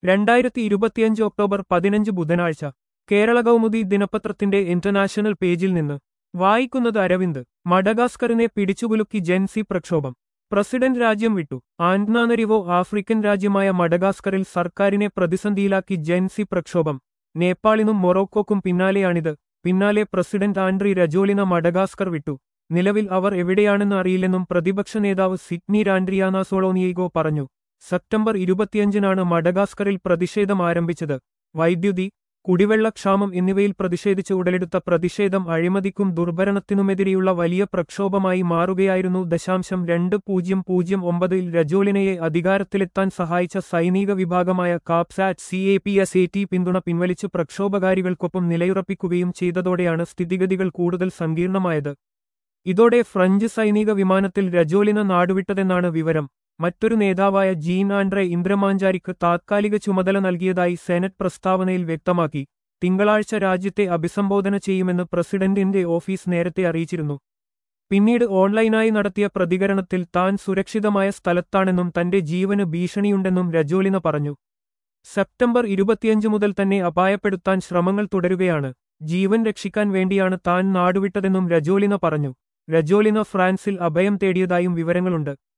രണ്ടായിരത്തി ഇരുപത്തിയഞ്ച് ഒക്ടോബർ പതിനഞ്ച് ബുധനാഴ്ച കേരള കൗമുദി ദിനപത്രത്തിന്റെ ഇന്റർനാഷണൽ പേജിൽ നിന്ന് വായിക്കുന്നത് അരവിന്ദ് മഡഗാസ്കറിനെ പിടിച്ചുകുലുക്കി ജെൻസി പ്രക്ഷോഭം പ്രസിഡന്റ് രാജ്യം വിട്ടു ആൻഡ്നാനരിവോ ആഫ്രിക്കൻ രാജ്യമായ മഡഗാസ്കറിൽ സർക്കാരിനെ പ്രതിസന്ധിയിലാക്കി ജെൻസി പ്രക്ഷോഭം നേപ്പാളിനും മൊറോക്കോക്കും പിന്നാലെയാണിത് പിന്നാലെ പ്രസിഡന്റ് ആൻഡ്രി രജോലിന മഡഗാസ്കർ വിട്ടു നിലവിൽ അവർ എവിടെയാണെന്ന് അറിയില്ലെന്നും പ്രതിപക്ഷ നേതാവ് സിഡ്നി രാൻഡ്രിയാന സോളോനിയേഗോ പറഞ്ഞു സെപ്റ്റംബർ ഇരുപത്തിയഞ്ചിനാണ് മഡഗാസ്കറിൽ പ്രതിഷേധം ആരംഭിച്ചത് വൈദ്യുതി കുടിവെള്ളക്ഷാമം എന്നിവയിൽ പ്രതിഷേധിച്ച് ഉടലെടുത്ത പ്രതിഷേധം അഴിമതിക്കും ദുർഭരണത്തിനുമെതിരെയുള്ള വലിയ പ്രക്ഷോഭമായി മാറുകയായിരുന്നു ദശാംശം രണ്ട് പൂജ്യം പൂജ്യം ഒമ്പതിൽ രജോലിനയെ അധികാരത്തിലെത്താൻ സഹായിച്ച സൈനിക വിഭാഗമായ CAPSAT C A P S A T പിന്തുണ പിൻവലിച്ച് പ്രക്ഷോഭകാരികൾക്കൊപ്പം നിലയുറപ്പിക്കുകയും ചെയ്തതോടെയാണ് സ്ഥിതിഗതികൾ കൂടുതൽ സങ്കീർണമായത് ഇതോടെ ഫ്രഞ്ച് സൈനിക വിമാനത്തിൽ രജോലിന നാടുവിട്ടതെന്നാണ് വിവരം മറ്റൊരു നേതാവായ ജീൻ ആൻഡ്രെ ഇന്ദ്രമാഞ്ചാരിക്ക് താത്കാലിക ചുമതല നൽകിയതായി സെനറ്റ് പ്രസ്താവനയിൽ വ്യക്തമാക്കി തിങ്കളാഴ്ച രാജ്യത്തെ അഭിസംബോധന ചെയ്യുമെന്ന് പ്രസിഡന്റിന്റെ ഓഫീസ് നേരത്തെ അറിയിച്ചിരുന്നു പിന്നീട് ഓൺലൈനായി നടത്തിയ പ്രതികരണത്തിൽ താൻ സുരക്ഷിതമായ സ്ഥലത്താണെന്നും തന്റെ ജീവന് ഭീഷണിയുണ്ടെന്നും രജോലിന പറഞ്ഞു സെപ്റ്റംബർ ഇരുപത്തിയഞ്ച് മുതൽ തന്നെ അപായപ്പെടുത്താൻ ശ്രമങ്ങൾ തുടരുകയാണ് ജീവൻ രക്ഷിക്കാൻ വേണ്ടിയാണ് താൻ നാടുവിട്ടതെന്നും രജോലിന പറഞ്ഞു രജോലിന ഫ്രാൻസിൽ അഭയം തേടിയതായും വിവരങ്ങളുണ്ട്